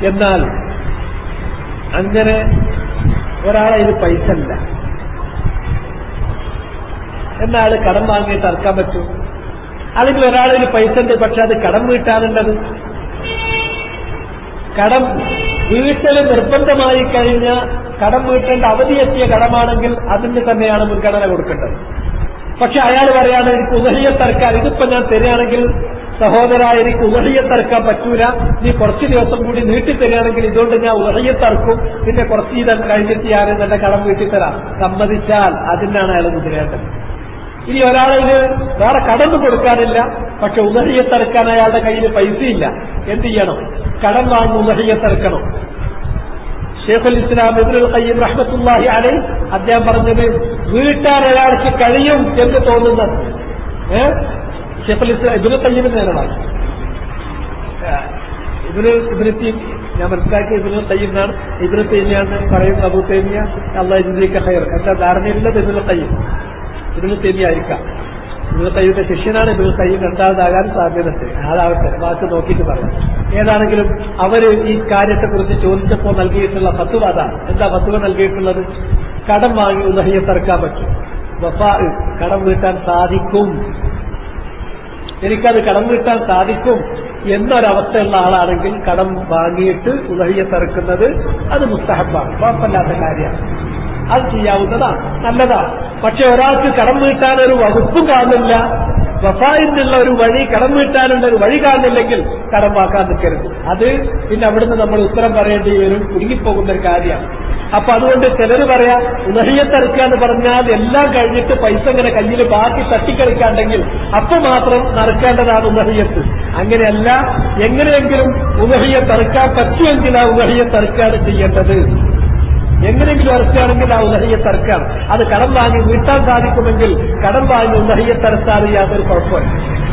എന്നാൽ അങ്ങനെ ഒരാളെ ഇത് പൈസ ഇല്ല എന്നാൾ കടം വാങ്ങിയിട്ട് ഇറക്കാൻ പറ്റൂ അല്ലെങ്കിൽ ഒരാളിൽ പൈസ ഉണ്ട് പക്ഷെ അത് കടം വീട്ടാനുള്ളത് കടം വീട്ടൽ നിർബന്ധമായി കഴിഞ്ഞ കടം വീട്ടേണ്ട അവധിയെത്തിയ കടമാണെങ്കിൽ അതിന് തന്നെയാണ് മുൻഗണന കൊടുക്കേണ്ടത് പക്ഷെ അയാൾ പറയാണ് എനിക്ക് ഉദഹിയത്തറക്കാൻ ഇതിപ്പോ ഞാൻ തരികയാണെങ്കിൽ സഹോദര എനിക്ക് ഉദഹിയത്തറക്കാൻ പറ്റൂല നീ കുറച്ച് ദിവസം കൂടി നീട്ടി തരികയാണെങ്കിൽ ഇതുകൊണ്ട് ഞാൻ ഉദഹിയത്തറക്കും പിന്നെ കുറച്ച് ഇത് കഴിഞ്ഞിട്ട് ഞാൻ എന്റെ കടം വീട്ടി തരാം സമ്മതിച്ചാൽ അതിനാണ് അയാൾ മുതിരേണ്ടത് ഇനി ഒരാളിന് വേറെ കടന്നു കൊടുക്കാനില്ല പക്ഷെ ഉദഹിയത്തറക്കാൻ അയാളുടെ കയ്യിൽ പൈസയില്ല എന്ത് ചെയ്യണം കടം വാങ്ങി ഉദഹിയത്തറക്കണം ഷേഖുൽ ഇസ്ലാം ഇബ്നുൽ ഖയ്യിം റഹ്മത്തുള്ളാഹി അലൈഹി അദ്ദേഹം പറഞ്ഞത് വീട്ടാൻ ഒരാൾക്ക് കഴിയും എന്ന് തോന്നുന്നത് ഏഹ് ഷേഖുൽ ഇസ്ലാം ഇബ്നുൽ ഖയ്യിം നേരമാണ് ഇബിന് ഇബിന് തീം ഞാൻ മനസ്സിലാക്കിയ ഇബിന് ഖയ്യിം എന്നാണ് ഇബിന് തൈമിയാന്ന് പറയുന്നത് അബു തൈമിയ അള്ളാഹ് ജിദ്ദീക ഖൈർ എന്താ ധാരണയിലുള്ളത് ഇബിന് ഖയ്യിം ഇബിന് തൈമിയ ആയിരിക്കാം ഇബിന് ഖയ്യിന്റെ ശിഷ്യനാണ് ഇബിന് ഖയ്യിം രണ്ടാമതാകാൻ സാധ്യതയുണ്ട് അതാവട്ടെ വാക്ക് നോക്കിയിട്ട് പറയാം ഏതാണെങ്കിലും അവര് ഈ കാര്യത്തെക്കുറിച്ച് ചോദിച്ചപ്പോൾ നൽകിയിട്ടുള്ള ഫത്തുവ അതാണ് എന്താ ഫത്തുവ നൽകിയിട്ടുള്ളത് കടം വാങ്ങി ഉദഹിയത്തിറക്കാൻ പറ്റും വഫാ കടം വീട്ടാൻ സാധിക്കും എനിക്കത് കടം വീട്ടാൻ സാധിക്കും എന്നൊരവസ്ഥയുള്ള ആളാണെങ്കിൽ കടം വാങ്ങിയിട്ട് ഉദഹിയത്തിറക്കുന്നത് അത് മുസ്തഹബാണ് കുഴപ്പമില്ലാത്ത കാര്യമാണ് അത് ചെയ്യാവുന്നതാണ് നല്ലതാണ് പക്ഷെ ഒരാൾക്ക് കടം വീട്ടാൻ ഒരു വകുപ്പും കാണുന്നില്ല വഫായിനുള്ള ഒരു വഴി കടം വീട്ടാനുള്ള ഒരു വഴി കാണുന്നില്ലെങ്കിൽ കടം വാക്കാൻ നിൽക്കരുത് അത് പിന്നെ അവിടുന്ന് നമ്മൾ ഉത്തരം പറയേണ്ടി വരും കുടുങ്ങിപ്പോകുന്ന ഒരു കാര്യമാണ് അപ്പൊ അതുകൊണ്ട് ചിലർ പറയാ ഉദഹിയത്തെടുക്കുക എന്ന് പറഞ്ഞാൽ എല്ലാം കഴിഞ്ഞിട്ട് പൈസ ഇങ്ങനെ കയ്യിൽ ബാക്കി തട്ടിക്കളിക്കാണ്ടെങ്കിൽ അപ്പൊ മാത്രം നടക്കേണ്ടതാണ് ഉദഹിയത്ത് അങ്ങനെയല്ല എങ്ങനെയെങ്കിലും ഉദഹിയത്തെറുക്കാൻ പറ്റുമെങ്കിൽ ആ ഉദഹിയത്തെറുക്കാണ് ചെയ്യേണ്ടത് എങ്ങനെയെങ്കിലും ഇറക്കുകയാണെങ്കിൽ ആ ഉദഹിയത്തെറുക്കാം അത് കടം വാങ്ങി വീട്ടാൻ സാധിക്കുമെങ്കിൽ കടം വാങ്ങി ഉദഹിയത്തെറുത്താൽ യാതൊരു കുഴപ്പമില്ല